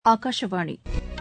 ஆகாஷவாணி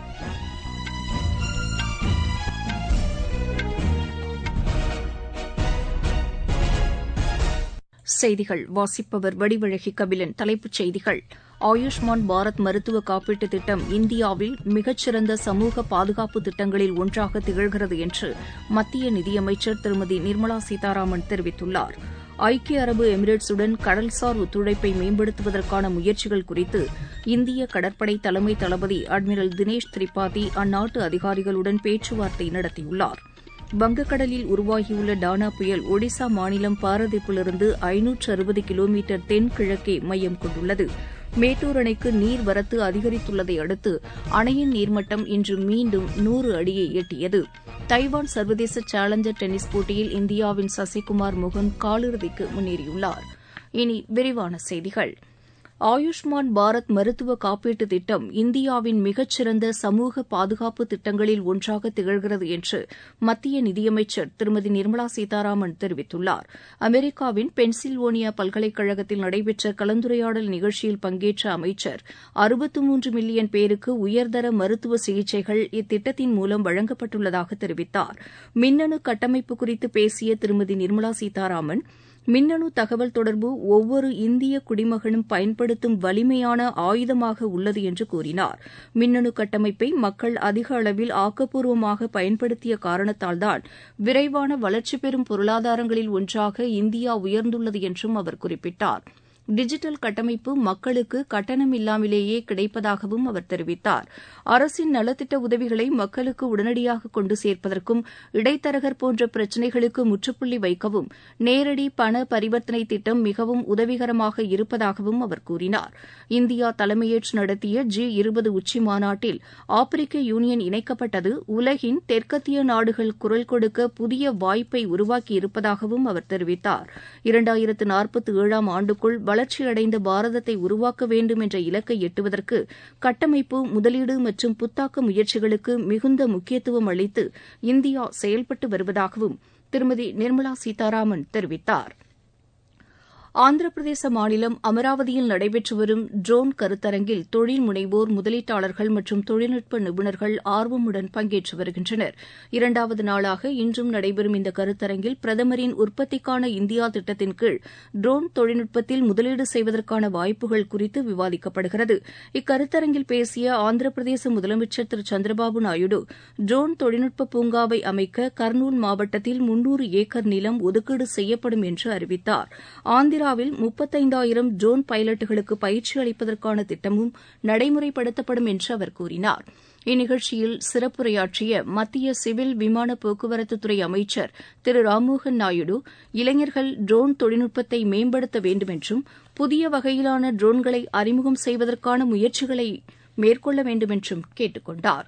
செய்திகள் வாசிப்பவர் வடிவழகி கபிலன் தலைப்புச் செய்திகள் ஆயுஷ்மான் பாரத் மருத்துவ காப்பீட்டு திட்டம் இந்தியாவில் மிகச்சிறந்த சமூக பாதுகாப்பு திட்டங்களில் ஒன்றாக திகழ்கிறது என்று மத்திய நிதியமைச்சர் திருமதி நிர்மலா சீதாராமன் தெரிவித்துள்ளார் ஐக்கிய அரபு எமிரேட்ஸுடன் கடல்சார் ஒத்துழைப்பை மேம்படுத்துவதற்கான முயற்சிகள் குறித்து இந்திய கடற்படை தலைமை தளபதி அட்மிரல் தினேஷ் திரிபாதி அந்நாட்டு அதிகாரிகளுடன் பேச்சுவார்த்தை நடத்தியுள்ளார் வங்கக்கடலில் உருவாகியுள்ள டானா புயல் ஒடிசா மாநிலம் பாரதீப்பிலிருந்து ஐநூற்று அறுபது கிலோமீட்டர் தென்கிழக்கே மையம் கொண்டுள்ளது மேட்டூர் அணைக்கு நீர்வரத்து அதிகரித்துள்ளதை அடுத்து அணையின் நீர்மட்டம் இன்று மீண்டும் நூறு அடியை எட்டியது தைவான் சர்வதேச சேலஞ்சர் டென்னிஸ் போட்டியில் இந்தியாவின் சசிகுமார் முகுந்த் காலிறுதிக்கு முன்னேறியுள்ளார் இனி விரிவான செய்திகள் ஆயுஷ்மான் பாரத் மருத்துவ காப்பீட்டு திட்டம் இந்தியாவின் மிகச்சிறந்த சமூக பாதுகாப்பு திட்டங்களில் ஒன்றாக திகழ்கிறது என்று மத்திய நிதியமைச்சர் திருமதி நிர்மலா சீதாராமன் தெரிவித்துள்ளார் அமெரிக்காவின் பென்சில்வேனியா பல்கலைக்கழகத்தில் நடைபெற்ற கலந்துரையாடல் நிகழ்ச்சியில் பங்கேற்ற அமைச்சர் அறுபத்து மூன்று மில்லியன் பேருக்கு உயர்தர மருத்துவ சிகிச்சைகள் இத்திட்டத்தின் மூலம் வழங்கப்பட்டுள்ளதாக தெரிவித்தார் மின்னணு கட்டமைப்பு குறித்து பேசிய திருமதி நிர்மலா சீதாராமன் மின்னணு தகவல் தொடர்பு ஒவ்வொரு இந்திய குடிமகனும் பயன்படுத்தும் வலிமையான ஆயுதமாக உள்ளது என்று கூறினார் மின்னணு கட்டமைப்பை மக்கள் அதிக அளவில் ஆக்கப்பூர்வமாக பயன்படுத்திய காரணத்தால்தான் விரைவான வளர்ச்சி பெறும் பொருளாதாரங்களில் ஒன்றாக இந்தியா உயர்ந்துள்ளது என்றும் அவர் குறிப்பிட்டார் டிஜிட்டல் கட்டமைப்பு மக்களுக்கு கட்டணமில்லாமலேயே கிடைப்பதாகவும் அவர் தெரிவித்தார் அரசின் நலத்திட்ட உதவிகளை மக்களுக்கு உடனடியாக கொண்டு சேர்ப்பதற்கும் இடைத்தரகர் போன்ற பிரச்சினைகளுக்கு முற்றுப்புள்ளி வைக்கவும் நேரடி பண பரிவர்த்தனை திட்டம் மிகவும் உதவிகரமாக இருப்பதாகவும் அவர் கூறினார் இந்தியா தலைமையேற்று நடத்திய ஜி இருபது உச்சி மாநாட்டில் ஆப்பிரிக்க யூனியன் இணைக்கப்பட்டது உலகின் தெற்கத்திய நாடுகள் குரல் கொடுக்க புதிய வாய்ப்பை உருவாக்கியிருப்பதாகவும் அவர் தெரிவித்தார் இரண்டாயிரத்து நாற்பத்தி ஏழாம் ஆண்டுக்குள் வளர்ச்சியடைந்த பாரதத்தை உருவாக்க வேண்டும் என்ற இலக்கை எட்டுவதற்கு கட்டமைப்பு முதலீடு மற்றும் புத்தாக்க முயற்சிகளுக்கு மிகுந்த முக்கியத்துவம் அளித்து இந்தியா செயல்பட்டு வருவதாகவும் திருமதி நிர்மலா சீதாராமன் தெரிவித்தாா் ஆந்திர பிரதேச மாநிலம் அமராவதியில் நடைபெற்று வரும் ட்ரோன் கருத்தரங்கில் தொழில் முனைவோர் முதலீட்டாளர்கள் மற்றும் தொழில்நுட்ப நிபுணர்கள் ஆர்வமுடன் பங்கேற்று வருகின்றனர் இரண்டாவது நாளாக இன்றும் நடைபெறும் இந்த கருத்தரங்கில் பிரதமரின் உற்பத்திக்கான இந்தியா திட்டத்தின் கீழ் ட்ரோன் தொழில்நுட்பத்தில் முதலீடு செய்வதற்கான வாய்ப்புகள் குறித்து விவாதிக்கப்படுகிறது இக்கருத்தரங்கில் பேசிய ஆந்திர பிரதேச முதலமைச்சர் திரு சந்திரபாபு நாயுடு ட்ரோன் தொழில்நுட்ப பூங்காவை அமைக்க கர்னூல் மாவட்டத்தில் முன்னூறு ஏக்கர் நிலம் ஒதுக்கீடு செய்யப்படும் என்று அறிவித்தார் ஆந்திர ஆந்திராவில் முப்பத்தைந்தாயிரம் ட்ரோன் பைலட்டுகளுக்கு பயிற்சி அளிப்பதற்கான திட்டமும் நடைமுறைப்படுத்தப்படும் என்று அவர் கூறினார் இந்நிகழ்ச்சியில் சிறப்புரையாற்றிய மத்திய சிவில் விமான போக்குவரத்துத்துறை அமைச்சர் திரு ராம்மோகன் நாயுடு இளைஞர்கள் ட்ரோன் தொழில்நுட்பத்தை மேம்படுத்த வேண்டும் என்றும் புதிய வகையிலான ட்ரோன்களை அறிமுகம் செய்வதற்கான முயற்சிகளை மேற்கொள்ள வேண்டும் என்றும் கேட்டுக் கொண்டாா்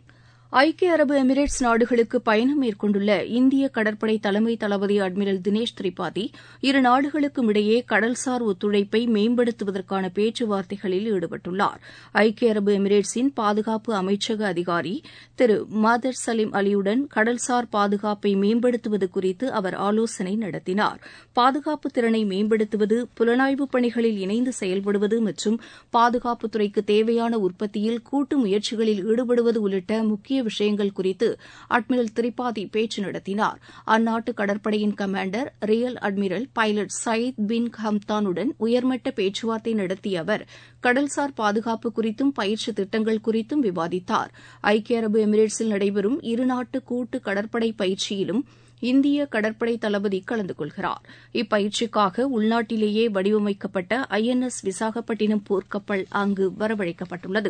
ஐக்கிய அரபு எமிரேட்ஸ் நாடுகளுக்கு பயணம் மேற்கொண்டுள்ள இந்திய கடற்படை தலைமை தளபதி அட்மிரல் தினேஷ் திரிபாதி இரு நாடுகளுக்கும் இடையே கடல்சார் ஒத்துழைப்பை மேம்படுத்துவதற்கான பேச்சுவார்த்தைகளில் ஈடுபட்டுள்ளார் ஐக்கிய அரபு எமிரேட்ஸின் பாதுகாப்பு அமைச்சக அதிகாரி திரு மாதர் சலீம் அலியுடன் கடல்சார் பாதுகாப்பை மேம்படுத்துவது குறித்து அவர் ஆலோசனை நடத்தினார் பாதுகாப்பு திறனை மேம்படுத்துவது புலனாய்வு பணிகளில் இணைந்து செயல்படுவது மற்றும் பாதுகாப்புத்துறைக்கு தேவையான உற்பத்தியில் கூட்டு முயற்சிகளில் ஈடுபடுவது உள்ளிட்ட முக்கிய விஷயங்கள் குறித்து அட்மிரல் திரிபாதி பேச்சு நடத்தினார் அந்நாட்டு கடற்படையின் commander rear admiral pilot Saeed bin ஹம்தானுடன் உயர்மட்ட பேச்சுவார்த்தை நடத்திய அவர் கடல்சார் பாதுகாப்பு குறித்தும் பயிற்சி திட்டங்கள் குறித்தும் விவாதித்தார் ஐக்கிய அரபு எமிரேட்ஸில் நடைபெறும் இருநாட்டு கூட்டு கடற்படை பயிற்சியிலும் இந்திய கடற்படை தளபதி கலந்து கொள்கிறார் இப்பயிற்சிக்காக உள்நாட்டிலேயே வடிவமைக்கப்பட்ட ஐ என் எஸ் விசாகப்பட்டினம் போர்க்கப்பல் அங்கு வரவழைக்கப்பட்டுள்ளது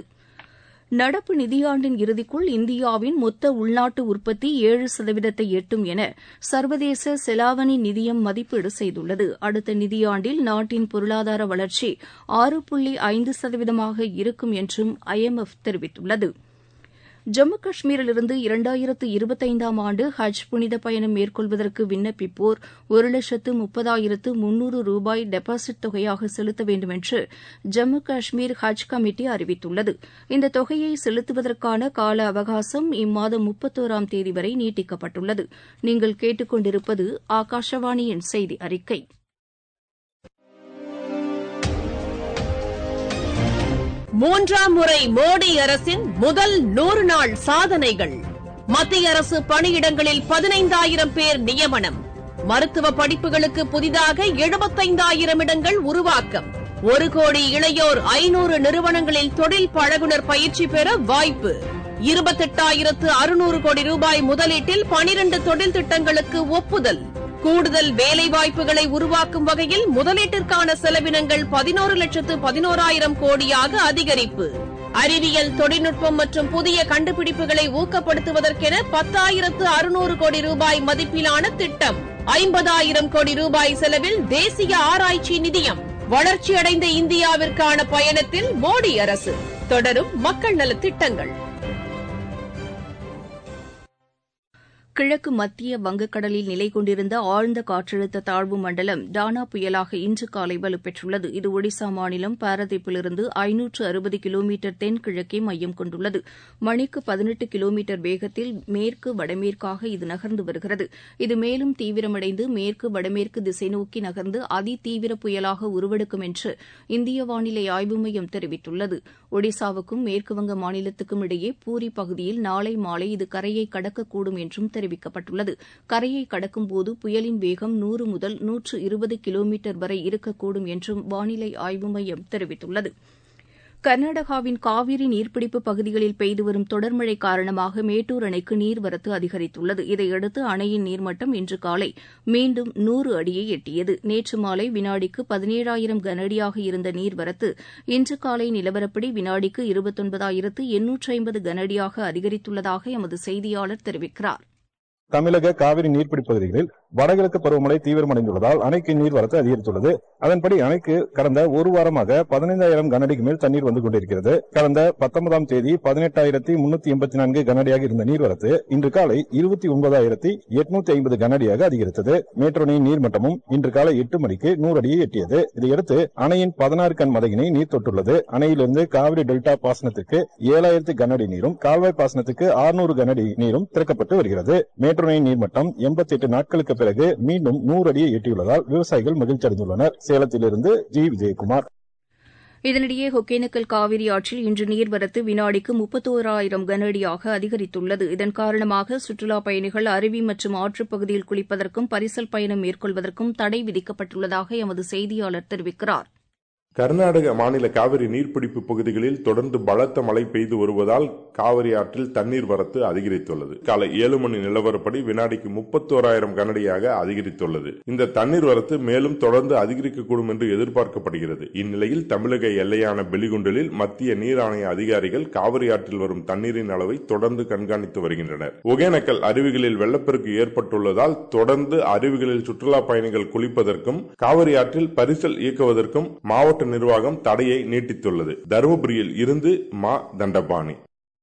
நடப்பு நிதியாண்டின் இறுதிக்குள் இந்தியாவின் மொத்த உள்நாட்டு உற்பத்தி ஏழு சதவீதத்தை எட்டும் என சர்வதேச செலாவணி நிதியம் மதிப்பீடு செய்துள்ளது அடுத்த நிதியாண்டில் நாட்டின் பொருளாதார வளர்ச்சி ஆறு புள்ளி ஐந்து சதவீதமாக இருக்கும் என்றும் ஐ எம் எஃப் தெரிவித்துள்ளது ஜம்மு காஷ்மீரிலிருந்து இரண்டாயிரத்து இருபத்தைந்தாம் ஆண்டு ஹஜ் புனித பயணம் மேற்கொள்வதற்கு விண்ணப்பிப்போர் ஒரு லட்சத்து முப்பதாயிரத்து முன்னூறு ரூபாய் டெபாசிட் தொகையாக செலுத்த வேண்டும் என்று ஜம்மு காஷ்மீர் ஹஜ் கமிட்டி அறிவித்துள்ளது இந்த தொகையை செலுத்துவதற்கான கால அவகாசம் இம்மாதம் முப்பத்தோராம் தேதி வரை நீட்டிக்கப்பட்டுள்ளது நீங்கள் கேட்டுக்கொண்டிருப்பது ஆகாஷவாணியின் செய்தி அறிக்கை மூன்றாம் முறை மோடி அரசின் முதல் நூறு நாள் சாதனைகள் மத்திய அரசு பணியிடங்களில் பதினைந்தாயிரம் பேர் நியமனம் மருத்துவ படிப்புகளுக்கு புதிதாக எழுபத்தைந்தாயிரம் இடங்கள் உருவாக்கம் ஒரு கோடி இளையோர் ஐநூறு நிறுவனங்களில் தொழில் பழகுனர் பயிற்சி பெற வாய்ப்பு இருபத்தெட்டாயிரத்து அறுநூறு கோடி ரூபாய் முதலீட்டில் பனிரண்டு தொழில் திட்டங்களுக்கு ஒப்புதல் கூடுதல் வேலைவாய்ப்புகளை உருவாக்கும் வகையில் முதலீட்டிற்கான செலவினங்கள் பதினோரு லட்சத்து பதினோராயிரம் கோடியாக அதிகரிப்பு அறிவியல் தொழில்நுட்பம் மற்றும் புதிய கண்டுபிடிப்புகளை ஊக்கப்படுத்துவதற்கென பத்தாயிரத்து அறுநூறு கோடி ரூபாய் மதிப்பிலான திட்டம் ஐம்பதாயிரம் கோடி ரூபாய் செலவில் தேசிய ஆராய்ச்சி நிதியம் வளர்ச்சியடைந்த இந்தியாவிற்கான பயணத்தில் மோடி அரசு தொடரும் மக்கள் நலத் திட்டங்கள் கிழக்கு மத்திய வங்கக்கடலில் நிலை கொண்டிருந்த ஆழ்ந்த காற்றழுத்த தாழ்வு மண்டலம் டானா புயலாக இன்று காலை வலுப்பெற்றுள்ளது இது ஒடிசா மாநிலம் பாரதீப்பிலிருந்து ஐநூற்று அறுபது கிலோமீட்டர் தென்கிழக்கே மையம் கொண்டுள்ளது மணிக்கு பதினெட்டு கிலோமீட்டர் வேகத்தில் மேற்கு வடமேற்காக இது நகர்ந்து வருகிறது இது மேலும் தீவிரமடைந்து மேற்கு வடமேற்கு திசை நோக்கி நகர்ந்து அதி தீவிர புயலாக உருவெடுக்கும் என்று இந்திய வானிலை ஆய்வு மையம் தெரிவித்துள்ளது ஒடிசாவுக்கும் மேற்குவங்க மாநிலத்துக்கும் இடையே பூரி பகுதியில் நாளை மாலை இது கரையை கடக்கக்கூடும் என்றும் தெரிவிக்கப்பட்டுள்ளது கரையை கடக்கும்போது புயலின் வேகம் நூறு முதல் நூற்று இருபது கிலோமீட்டர் வரை இருக்கக்கூடும் என்றும் வானிலை ஆய்வு மையம் தெரிவித்துள்ளது கர்நாடகாவின் காவிரி நீர்பிடிப்பு பகுதிகளில் பெய்து வரும் தொடர் மழை காரணமாக மேட்டூர் அணைக்கு நீர்வரத்து அதிகரித்துள்ளது இதையடுத்து அணையின் நீர்மட்டம் இன்று காலை மீண்டும் நூறு அடியை எட்டியது நேற்று மாலை வினாடிக்கு பதினேழாயிரம் கனஅடியாக இருந்த நீர்வரத்து இன்று காலை நிலவரப்படி வினாடிக்கு இருபத்தொன்பதாயிரத்து எண்ணூற்று ஐம்பது கனஅடியாக அதிகரித்துள்ளதாக எமது செய்தியாளர் தெரிவிக்கிறார் தமிழக காவிரி நீர்பிடிப்பு பகுதிகளில் வடகிழக்கு பருவமழை தீவிரமடைந்துள்ளதால் அணைக்கு நீர்வரத்து அதிகரித்துள்ளது அதன்படி அணைக்கு கடந்த ஒரு வாரமாக பதினைந்தாயிரம் கனஅடிக்கு மேல் தண்ணீர் வந்து கொண்டிருக்கிறது கடந்த பத்தொன்பதாம் தேதி பதினெட்டாயிரத்தி முன்னூத்தி எண்பத்தி நான்கு கனஅடியாக இருந்த நீர்வரத்து இன்று காலை இருபத்தி ஒன்பதாயிரத்தி எட்நூத்தி ஐம்பது கனஅடியாக அதிகரித்தது மேட்டூர் அணையின் நீர்மட்டமும் இன்று காலை எட்டு மணிக்கு நூறு அடியை எட்டியது இதையடுத்து அணையின் பதினாறு கண் மதகினை நீர் தொட்டுள்ளது அணையிலிருந்து காவிரி டெல்டா பாசனத்துக்கு ஏழாயிரத்து கனஅடி நீரும் கால்வாய் பாசனத்துக்கு ஆறுநூறு கனஅடி நீரும் திறக்கப்பட்டு வருகிறது மேட்டூர் அணையின் நீர்மட்டம் எண்பத்தி எட்டு நாட்களுக்கு பிறகு மீண்டும் நூறு அடியை எட்டியுள்ளதால் விவசாயிகள் மகிழ்ச்சி அடைந்துள்ளனர் சேலத்திலிருந்து ஜி விஜயகுமார் இதனிடையே ஒகேனக்கல் காவிரி ஆற்றில் இன்று நீர்வரத்து வினாடிக்கு முப்பத்தோராயிரம் கனஅடியாக அதிகரித்துள்ளது இதன் காரணமாக சுற்றுலாப் பயணிகள் அருவி மற்றும் ஆற்றுப் பகுதியில் குளிப்பதற்கும் பரிசல் பயணம் மேற்கொள்வதற்கும் தடை விதிக்கப்பட்டுள்ளதாக எமது செய்தியாளர் தெரிவிக்கிறார் கர்நாடக மாநில காவிரி நீர்பிடிப்பு பகுதிகளில் தொடர்ந்து பலத்த மழை பெய்து வருவதால் காவிரி ஆற்றில் தண்ணீர் வரத்து அதிகரித்துள்ளது காலை ஏழு மணி நிலவரப்படி வினாடிக்கு முப்பத்தோராயிரம் கனடியாக அதிகரித்துள்ளது இந்த தண்ணீர் வரத்து மேலும் தொடர்ந்து அதிகரிக்கக்கூடும் என்று எதிர்பார்க்கப்படுகிறது இந்நிலையில் தமிழக எல்லையான பெலிகுண்டலில் மத்திய நீர் ஆணைய அதிகாரிகள் காவிரி ஆற்றில் வரும் தண்ணீரின் அளவை தொடர்ந்து கண்காணித்து வருகின்றனர் ஒகேனக்கல் அருவிகளில் வெள்ளப்பெருக்கு ஏற்பட்டுள்ளதால் தொடர்ந்து அருவிகளில் சுற்றுலா பயணிகள் குளிப்பதற்கும் காவிரி ஆற்றில் பரிசல் இயக்குவதற்கும் மாவட்ட நிர்வாகம் தடையை நீட்டித்துள்ளது தருமபுரியில் இருந்து மா தண்டபாணி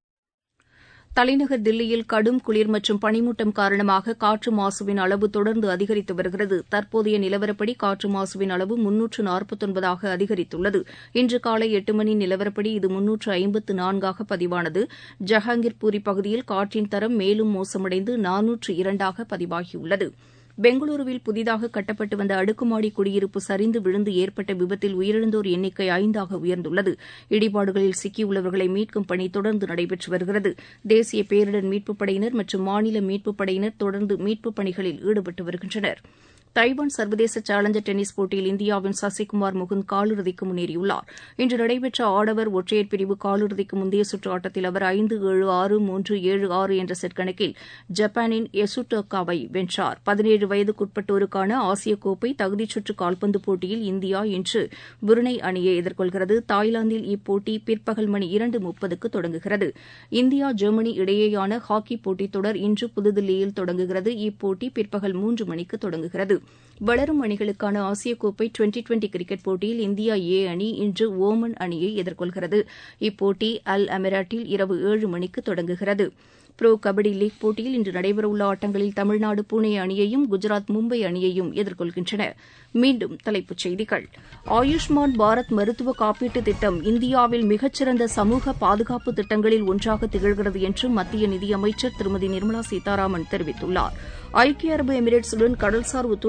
தலைநகர் தில்லியில் கடும் குளிர் மற்றும் பனிமூட்டம் காரணமாக காற்று மாசுவின் அளவு தொடர்ந்து அதிகரித்து வருகிறது தற்போதைய நிலவரப்படி காற்று மாசுவின் அளவு முன்னூற்று நாற்பத்தொன்பதாக அதிகரித்துள்ளது இன்று காலை எட்டு மணி நிலவரப்படி இது முன்னூற்று ஐம்பத்து நான்காக பதிவானது ஜஹாங்கீர்பூரி பகுதியில் காற்றின் தரம் மேலும் மோசமடைந்து நானூற்று இரண்டாக பதிவாகியுள்ளது பெங்களூருவில் புதிதாக கட்டப்பட்டு வந்த அடுக்குமாடி குடியிருப்பு சரிந்து விழுந்து ஏற்பட்ட விபத்தில் உயிரிழந்தோர் எண்ணிக்கை ஐந்தாக உயர்ந்துள்ளது இடிபாடுகளில் சிக்கியுள்ளவர்களை மீட்கும் பணி தொடர்ந்து நடைபெற்று வருகிறது தேசிய பேரிடர் மீட்புப் படையினர் மற்றும் மாநில மீட்புப் படையினர் தொடர்ந்து மீட்புப் பணிகளில் ஈடுபட்டு வருகின்றனர் தைவான் சர்வதேச சேலஞ்சர் டென்னிஸ் போட்டியில் இந்தியாவின் சசிகுமார் முகுந்த் காலிறுதிக்கு முன்னேறியுள்ளார் இன்று நடைபெற்ற ஆடவர் ஒற்றையர் பிரிவு காலிறுதிக்கு முந்தைய சுற்று ஆட்டத்தில் அவர் ஐந்து ஏழு ஆறு மூன்று ஏழு ஆறு என்ற செட் கணக்கில் ஜப்பானின் எசுட்டோக்காவை வென்றார் பதினேழு வயதுக்குட்பட்டோருக்கான ஆசிய கோப்பை தகுதிச் சுற்று கால்பந்து போட்டியில் இந்தியா இன்று புருணை அணியை எதிர்கொள்கிறது தாய்லாந்தில் இப்போட்டி பிற்பகல் மணி இரண்டு முப்பதுக்கு தொடங்குகிறது இந்தியா ஜெர்மனி இடையேயான ஹாக்கி போட்டித் தொடர் இன்று புதுதில்லியில் தொடங்குகிறது இப்போட்டி பிற்பகல் மூன்று மணிக்கு தொடங்குகிறது வளரும் அணிகளுக்கான ஆசிய கோப்பை டுவெண்டி டுவெண்டி கிரிக்கெட் போட்டியில் இந்தியா ஏ அணி இன்று ஓமன் அணியை எதிர்கொள்கிறது இப்போட்டி அல் அமிராட்டில் இரவு ஏழு மணிக்கு தொடங்குகிறது புரோ கபடி லீக் போட்டியில் இன்று நடைபெறவுள்ள ஆட்டங்களில் தமிழ்நாடு புனே அணியையும் குஜராத் மும்பை அணியையும் எதிர்கொள்கின்றன மீண்டும் தலைப்புச் செய்திகள் ஆயுஷ்மான் பாரத் மருத்துவ காப்பீட்டு திட்டம் இந்தியாவில் மிகச்சிறந்த சமூக பாதுகாப்பு திட்டங்களில் ஒன்றாக திகழ்கிறது என்று மத்திய நிதியமைச்சர் திருமதி நிர்மலா சீதாராமன் தெரிவித்துள்ளார் ஐக்கிய அரபு எமிரேட்ஸுடன் கடல்சார் ஒத்துழைப்பை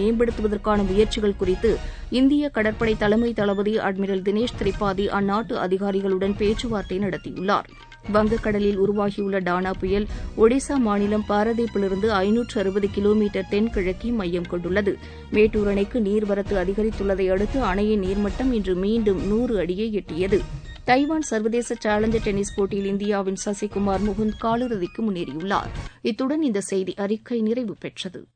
மேம்படுத்துவதற்கான முயற்சிகள் குறித்து இந்திய கடற்படை தலைமை தளபதி அட்மிரல் தினேஷ் திரிபாதி அந்நாட்டு அதிகாரிகளுடன் பேச்சுவார்த்தை நடத்தியுள்ளார் வங்கக்கடலில் உருவாகியுள்ள டானா புயல் ஒடிசா மாநிலம் பாரதீப்பிலிருந்து ஐநூற்று அறுபது கிலோமீட்டர் தென்கிழக்கே மையம் கொண்டுள்ளது மேட்டூர் அணைக்கு நீர்வரத்து அதிகரித்துள்ளதை அடுத்து அணையின் நீர்மட்டம் இன்று மீண்டும் நூறு அடியை எட்டியது தைவான் சர்வதேச சேலஞ்சர் டென்னிஸ் போட்டியில் இந்தியாவின் சசிகுமார் முகுந்த் காலிறுதிக்கு முன்னேறியுள்ளார் இத்துடன் இந்த செய்தி அறிக்கை நிறைவு பெற்றது